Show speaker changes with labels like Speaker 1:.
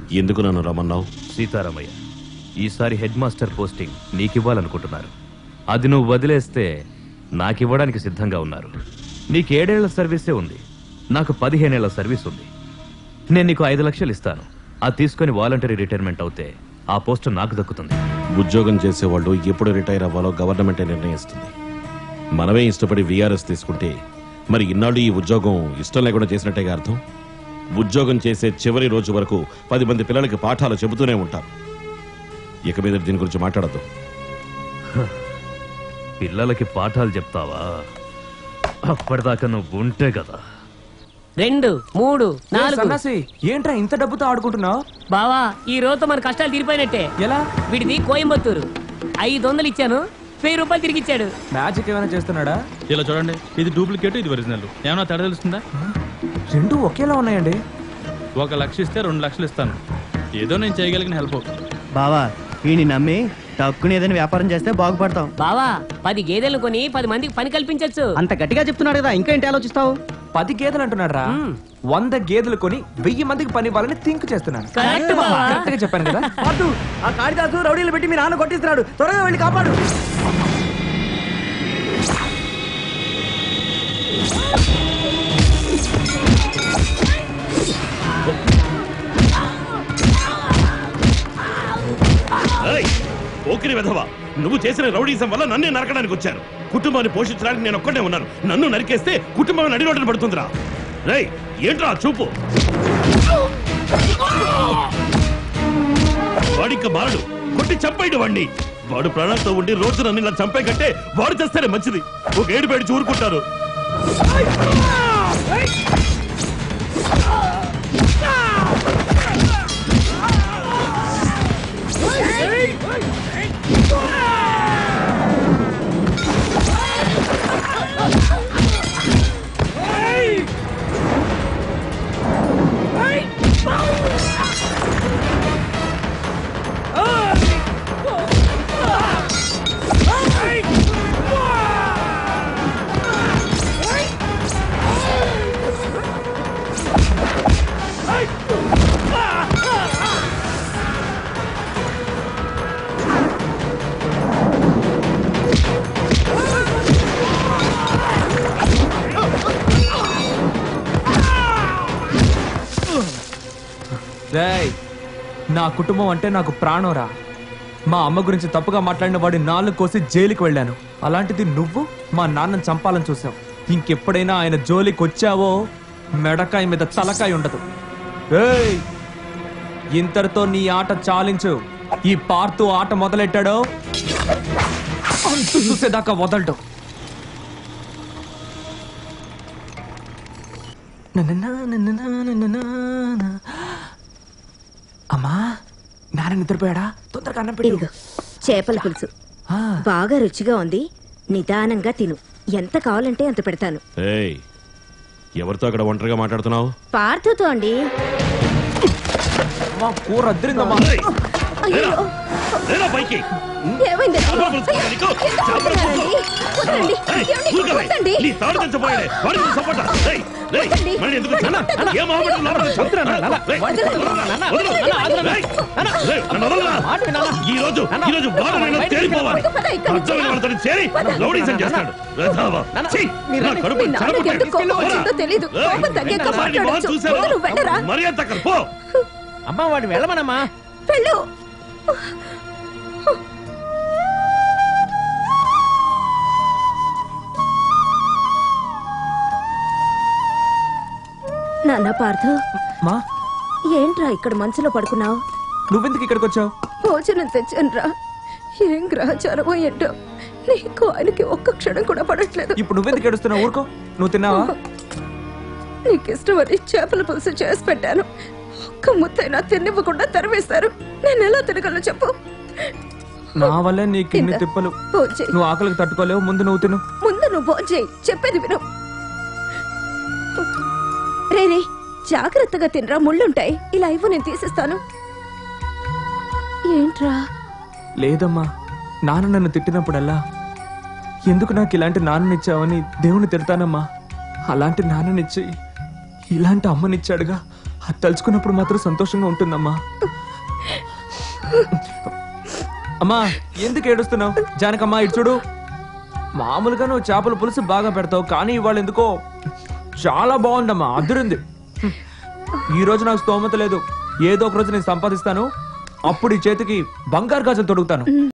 Speaker 1: ఎందుకు నన్ను రమ్మన్నావు
Speaker 2: సీతారామయ్య ఈసారి హెడ్ మాస్టర్ పోస్టింగ్ నీకివ్వాలనుకుంటున్నారు అది నువ్వు వదిలేస్తే నాకివ్వడానికి సిద్ధంగా ఉన్నారు నీకు ఏడేళ్ల సర్వీసే ఉంది నాకు పదిహేనేళ్ల సర్వీస్ ఉంది నేను నీకు ఐదు లక్షలు ఇస్తాను అది తీసుకొని వాలంటరీ రిటైర్మెంట్ అవుతే ఆ పోస్ట్ నాకు దక్కుతుంది
Speaker 1: ఉద్యోగం చేసేవాళ్ళు ఎప్పుడు రిటైర్ అవ్వాలో గవర్నమెంటే నిర్ణయిస్తుంది మనమే ఇష్టపడి విఆర్ఎస్ తీసుకుంటే మరి ఇన్నాళ్ళు ఈ ఉద్యోగం ఇష్టం లేకుండా చేసినట్టేగా అర్థం ఉద్యోగం చేసే చివరి రోజు వరకు పది మంది పిల్లలకి పాఠాలు చెబుతూనే ఉంటారు ఇక మీద దీని గురించి మాట్లాడద్దు
Speaker 2: పిల్లలకి పాఠాలు చెప్తావా అప్పటిదాకా నువ్వు ఉంటే కదా
Speaker 3: రెండు మూడు నాలుగు
Speaker 4: సన్నాసి ఏంట్రా ఇంత డబ్బుతో ఆడుకుంటున్నావు
Speaker 3: బావా ఈ రోజుతో మన కష్టాలు తీరిపోయినట్టే
Speaker 4: ఎలా
Speaker 3: వీడిది కోయంబత్తూరు ఐదు వందలు ఇచ్చాను వెయ్యి రూపాయలు తిరిగి ఇచ్చాడు
Speaker 4: మ్యాజిక్ ఏమైనా చేస్తున్నాడా
Speaker 5: ఇలా చూడండి ఇది డూప్లికేట్ ఇది ఒరిజినల్ ఏమైనా తేడా తెలుస్తుందా
Speaker 4: రెండు ఒకేలా ఉన్నాయండి
Speaker 5: ఒక లక్ష ఇస్తే రెండు లక్షలు ఇస్తాను ఏదో నేను చేయగలిగిన హెల్ప్
Speaker 6: బావా వీడిని నమ్మి టక్కుని ఏదైనా వ్యాపారం చేస్తే బాగుపడతాం
Speaker 3: బావా పది గేదెలు కొని పది మందికి పని కల్పించొచ్చు
Speaker 6: అంత గట్టిగా చెప్తున్నాడు కదా ఇంకా ఏంటి ఆలోచిస్తావు
Speaker 4: పది గేదెలు అంటున్నాడు రా వంద గేదెలు కొని వెయ్యి మందికి పని ఇవ్వాలని థింక్ చేస్తున్నాను
Speaker 3: కరెక్ట్ బావా
Speaker 4: కరెక్ట్ గా చెప్పాను కదా
Speaker 6: ఆ కాళిదాసు రౌడీలు పెట్టి మీ నాన్న కొట్టిస్తున్నాడు త్వరగా వెళ్ళి కాపాడు
Speaker 1: ఓకిరి వెధవా నువ్వు చేసిన రౌడీజం వల్ల నన్నే నరకడానికి వచ్చారు కుటుంబాన్ని పోషించడానికి నేను ఒక్కడే ఉన్నాను నన్ను నరికేస్తే కుటుంబం నడిరోడ్డున పడుతుందిరా రై ఏంట్రా ఆ చూపు వాడిక మారడు కొట్టి చంపేయడు వాడిని వాడు ప్రాణాలతో ఉండి రోజు నన్ను ఇలా చంపే కంటే వాడు చేస్తేనే మంచిది ఒక ఏడు పేడి ఊరుకుంటారు
Speaker 4: రేయ్ నా కుటుంబం అంటే నాకు ప్రాణంరా మా అమ్మ గురించి తప్పుగా మాట్లాడిన వాడి నాలుగు కోసి జైలుకి వెళ్ళాను అలాంటిది నువ్వు మా నాన్నని చంపాలని చూసావు ఇంకెప్పుడైనా ఆయన జోలికి వచ్చావో మెడకాయ మీద తలకాయ ఉండదు ఏయ్ ఇంతటితో నీ ఆట చాలించు ఈ పార్తు ఆట మొదలెట్టాడో అంతు చూసేదాకా వదలడు నన్ననా, నన్ననా, నన్ననా. అమ్మా నాన్న నిద్రపోయాడా తొందరగా అన్నం పెట్టు
Speaker 7: ఇదిగో చేపల పులుసు
Speaker 4: ఆ,
Speaker 7: బాగా రుచిగా ఉంది నిదానంగా తిను ఎంత కావాలంటే అంత పెడతాను
Speaker 1: ఏయ్ ఎవరితో అక్కడ ఒంటరిగా మాట్లాడుతున్నావు
Speaker 7: పార్థతో అండి
Speaker 4: అమ్మా, కూర అద్దరిందమ్మా
Speaker 1: ఏయ్,
Speaker 7: అయ్యో
Speaker 1: లేరా పైకి
Speaker 7: ఏమైందండి
Speaker 1: చేపల పులుసు
Speaker 7: అయ్యో,
Speaker 1: నీకు?
Speaker 7: ఎందుకు
Speaker 1: చేపల పులుసు.
Speaker 7: కొడుతున్నారండి? వదలండి.
Speaker 1: ఏయ్,
Speaker 7: ఏమండి?
Speaker 1: ఊరుకోవే.
Speaker 7: వదలండి.
Speaker 1: నీ తాడు తెచ్చపోయాడే వాడికి నువ్వు సపోర్టా? ఏయ్, ఏయ్,
Speaker 7: వదలండి.
Speaker 1: మళ్ళీ ఎందుకు వచ్చావు? ఏ మొహమ్మద్ లోపలికి చంపుతున్నానా? ఏయ్, వదలు. ఏయ్, ఏయ్, నన్ను వదలరా. ఈ రోజు ఈ రోజు వాడు నేను తేలిపోవాలి
Speaker 7: పద, ఇక్కడి నుంచి.
Speaker 1: అర్థమైన వాళ్ళతో చేరి రౌడీజం చేస్తాడు వెధవ. ఛీ, నా కడుపు
Speaker 7: మీ నాన్నకి ఎందుకు కోపం వచ్చిందో తెలీదు. కోపం తగ్గాక మాట్లాడొచ్చు. ముందు నువ్వు వెళ్ళరా.
Speaker 1: మర్యాద తగ్గ పో
Speaker 6: అమ్మా వాడు వెళ్ళమనమ్మా
Speaker 7: వెళ్ళు నాన్న పార్థ
Speaker 4: మా
Speaker 7: ఏంట్రా ఇక్కడ మనసులో పడుకున్నావు
Speaker 4: నువ్వెందుకు ఇక్కడికి వచ్చావు
Speaker 7: భోజనం తెచ్చానురా ఏం గ్రహచారమో ఏంటో నీకు ఆయనకి ఒక్క క్షణం కూడా పడట్లేదు
Speaker 4: ఇప్పుడు నువ్వెందుకు ఏడుస్తున్నావు ఊరుకో నువ్వు తిన్నావా
Speaker 7: నీకు ఇష్టమని చేపల పులుసు చేసి పెట్టాను ఒక్క ముద్దైనా తిన్నివ్వకుండా తరివేశారు నేను ఎలా తినగలను చెప్పు
Speaker 4: నా వల్లే నీకు ఇన్ని
Speaker 7: ఇందా.
Speaker 4: తిప్పలు
Speaker 7: భోంచేయి.
Speaker 4: నువ్వు ఆకలికి తట్టుకోలేవు ముందు నువ్వు తిను
Speaker 7: ముందు నువ్వు భోంచేయి చెప్పేది విను రే రే జాగ్రత్తగా తినరా ముళ్ళుంటాయి ఇలా ఇవ్వు నేను తీసిస్తాను ఏంట్రా
Speaker 4: లేదమ్మా నాన్న నన్ను తిట్టినప్పుడల్లా ఎందుకు నాకు ఇలాంటి నాన్ననిచ్చావని దేవుని తిడతానమ్మా అలాంటి నాన్ననిచ్చి ఇలాంటి అమ్మనిచ్చాడుగా అది తలుచుకున్నప్పుడు మాత్రం సంతోషంగా ఉంటుందమ్మా అమ్మా ఎందుకు ఏడుస్తున్నావు జానకమ్మా ఇటు చూడు మామూలుగా నువ్వు చేపల పులుసు బాగా పెడతావు కానీ ఇవాళ ఎందుకో చాలా బాగుందమ్మా అద్దరింది ఈ రోజు నాకు స్తోమత లేదు ఏదో ఒక రోజు నేను సంపాదిస్తాను అప్పుడు ఈ చేతికి బంగారు గాజులు తొడుగుతాను